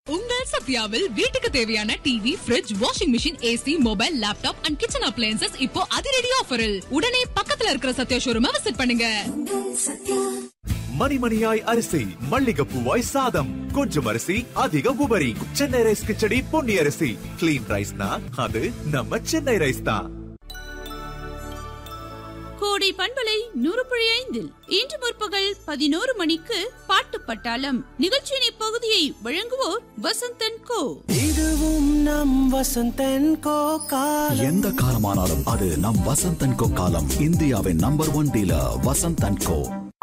உங்கள் சத்யாவில் வீட்டுக்கு தேவையான TV fridge washing machine AC mobile laptop and kitchen appliances இப்போ அதிரடி ஆஃபரில் உடனே பக்கத்துல இருக்கிற சத்யா ஷோரூமை விசிட் பண்ணுங்க மணிமணியாய் அரிசி மல்லிகைப்பூவாய் சாதம் கொஞ்சம் அரிசி அதிக உபரி சென்னை ரைஸ் கிச்சடி பொன்னி அரிசி கிளீன் ரைஸ்னா அது நம்ம சென்னை ரைஸ் தான் கோடை பண்பலை நூறு புள்ளி ஐந்தில் இன்று முற்பகல் பதினோரு மணிக்கு பாட்டு பட்டாளம் நிகழ்ச்சியின் இப்பகுதியை வழங்குவோர் வசந்தன் கோ இதுவும் நம் வசந்தன் கோ காலம் எந்த காலமானாலும் அது நம் வசந்தன் கோ காலம் இந்தியாவின் number one dealer Vasanthan co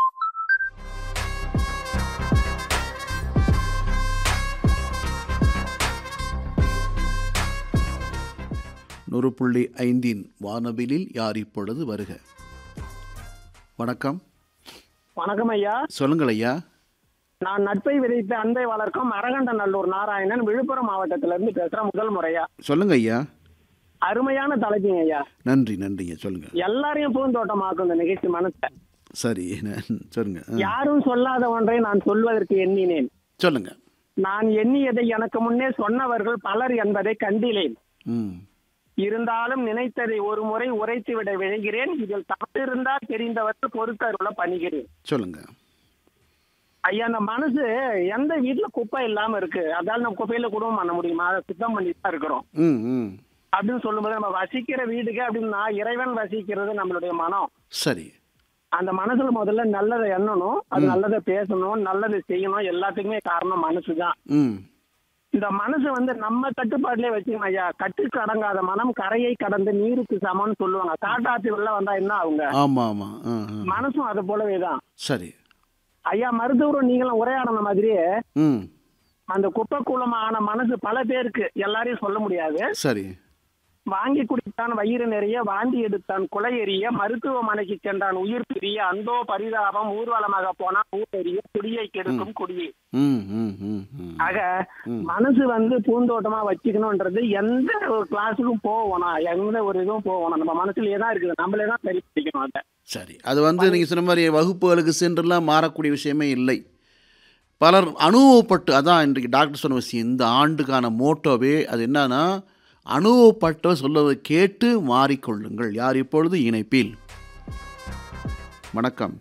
நூறு புள்ளி ஐந்தின் வானவிலில் யார் இப்பொழுது வருக வணக்கம் வணக்கம் ஐயா சொல்லுங்கள் ஐயா நான் நட்பை விதைத்த அன்பை வளர்க்கும் அரகண்டநல்லூர் நாராயணன் விழுப்புரம் மாவட்டத்திலிருந்து பேசுறேன் முதல் முறையா சொல்லுங்க ஐயா அருமையான தலைப்புங்க ஐயா நன்றி நன்றிங்க சொல்லுங்க எல்லாரையும் பூந்தோட்டமாக்கும் இந்த நிகழ்ச்சி மனசை சரி ந- சொல்லுங்க ஆ, யாரும் சொல்லாத ஒன்றை நான் சொல்வதற்கு எண்ணினேன் சொல்லுங்க நான் எண்ணியதை எனக்கு முன்னே சொன்னவர்கள் பலர் என்பதை கண்டிலேன் ம் இருந்தாலும் நினைத்ததை ஒரு முறை உரைத்துவிட விழைகிறேன் இதில் தவறிருந்தால் தெரிந்தவர்கள் பொறுத்தருள பணிகிறேன் சொல்லுங்க ஐயா அந்த மனசு எந்த வீட்டுல குப்பை இல்லாம இருக்கு அதால நம்ம குப்பையில குடும்பம் பண்ண முடியுமா அதை சுத்தம் பண்ணிட்டு தான் இருக்கிறோம் ம் ம் அப்படின்னு சொல்லும்போது நம்ம வசிக்கிற வீடுக்கு அப்படின்னா இறைவன் வசிக்கிறது நம்மளுடைய மனம் சரி அந்த மனசுல முதல்ல நல்லதை எண்ணணும் அது நல்லதை பேசணும் நல்லதை செய்யணும் எல்லாத்துக்குமே காரணம் மனசுதான் ம் இந்த மனசு வந்து நம்ம கட்டுப்பாட்டிலே வச்சுக்கணும் ஐயா கட்டுக்கு அடங்காத மனம் கரையை கடந்து நீருக்கு சமம்னு சொல்லுவாங்க காட்டாத்தி உள்ள வந்தா என்ன அவங்க ஆமாம் ஆமாம் ஆ ஆ. மனசும் அது போலவே தான் சரி ஐயா மருத்துவரும் நீங்களும் உரையாடின மாதிரியே ம் அந்த குப்பை கூலமான மனசு பல பேருக்கு எல்லாரையும் சொல்ல முடியாது சரி வாங்கி குடித்தான் வயிறு நிறைய வாந்தி எடுத்தான் குலை எறிய மருத்துவமனைக்கு சென்றான் உயிர் பிரிய அந்தோ பரிதாபம் ஊர்வலமாக போனா ஊர் எறிய குடியை கெடுக்கும் குடியை ம் ம் ம் ம் ஆக மனசு வந்து பூந்தோட்டமா வச்சுக்கணும்ன்றது எந்த ஒரு கிளாஸுக்கும் போகணும் எந்த ஒரு இதுவும் போகணும் நம்ம மனசுலயே தான் இருக்குது நம்மளே தான் சரி பண்ணிக்கணும் அதை சரி அது வந்து நீங்கள் சொன்ன மாதிரி வகுப்புகளுக்கு சென்றுலாம் மாறக்கூடிய விஷயமே இல்லை பலர் அனுபவப்பட்டு அதான் இன்றைக்கு டாக்டர் சொன்ன விஷயம் இந்த ஆண்டுக்கான மோட்டோவே அது என்னன்னா அனுபவப்பட்டவர் சொல்வதை கேட்டு மாறிக்கொள்ளுங்கள் யார் இப்பொழுது இணைப்பில் வணக்கம்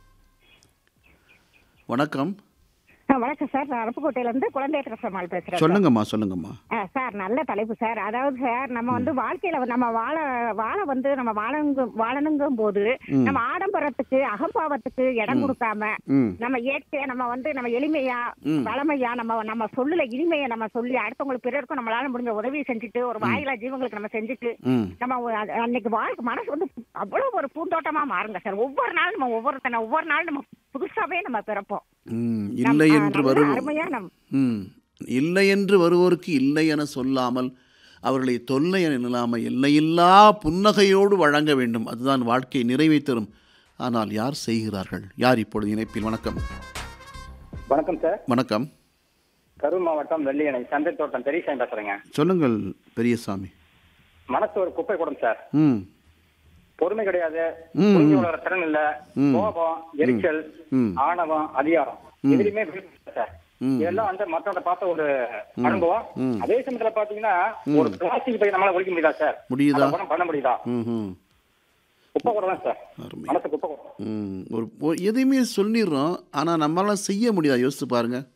வணக்கம் ஆ, வணக்கம் சார் நான் அருப்புக்கோட்டையில இருந்து குழந்தை பிரசமால் பேசுறேன் சார். சொல்லுங்கம்மா சொல்லுங்கம்மா ஆ, சார் நல்ல தலைப்பு சார் அதாவது சார் நம்ம வந்து வாழ்க்கையில வந்து நம்ம வாழ வாழ வந்து நம்ம வாழங்கும் வாழணுங்கும் போது நம்ம ஆடம்பரத்துக்கு அகம்பாவத்துக்கு இடம் கொடுக்காம ம் நம்ம இயற்கையா நம்ம வந்து நம்ம எளிமையா வளமையா நம்ம நம்ம சொல்லுல இனிமையை நம்ம சொல்லி அடுத்தவங்களுக்கு பிறருக்கும் நம்மளால முடிஞ்ச உதவி செஞ்சுட்டு ஒரு வாயிலா ஜீவங்களுக்கு நம்ம செஞ்சுட்டு ம் நம்ம ஒரு அ- அன்னைக்கு வாழ்க்கை மனசு வந்து அவ்வளவு ஒரு பூந்தோட்டமா மாறுங்க சார் ஒவ்வொரு நாளும் நம்ம ஒவ்வொருத்தன ஒவ்வொரு நாளும் நம்ம புதுசாவே நம்ம பிறப்போம் ம் நம்ம- இல்லை ஆ, என்று நல்ல வருவோம் அருமையா நம் ம் இல்லை என்று வருவோருக்கு இல்லை என சொல்லாமல் அவர்களை தொல்லை என இல்லாமல் எல்லையில்லா புன்னகையோடு வழங்க வேண்டும் அதுதான் வாழ்க்கையை நிறைவை தரும் ஆனால் யார் செய்கிறார்கள் யார் இப்பொழுது இணைப்பில் வணக்கம் வணக்கம் சார் வணக்கம் கரூர் மாவட்டம் வெள்ளியணை சந்தை தோட்டம் பெரியசாமி பேசுறேங்க சொல்லுங்கள் பெரியசாமி மனசு ஒரு குப்பை கூடம் சார் ம் பொறுமை கிடையாது ம், புரிஞ்சு ம். வளர திறன் இல்ல ம். கோபம் எரிச்சல் ம். ஆணவம் அதிகாரம் எதுலையுமே விருப்பம் இல்ல சார் ம். இதெல்லாம் வந்து மற்றவங்க பார்த்த ஒரு அனுபவம் ம். அதே சமயத்துல பாத்தீங்கன்னா ஒரு பிளாஸ்டிக் பை நம்மளால ஒழிக்க முடியுதா சார் முடியுதா? அதை பண்ண முடியுதா ம் ம் குப்பை கூடம் தான் சார் அருமை. மனசு குப்பை கூடம் ம் ஒரு ஒரு- எதையுமே சொல்லிடுறோம் ஆனால் நம்மளால செய்ய முடியாது யோசித்து பாருங்கள்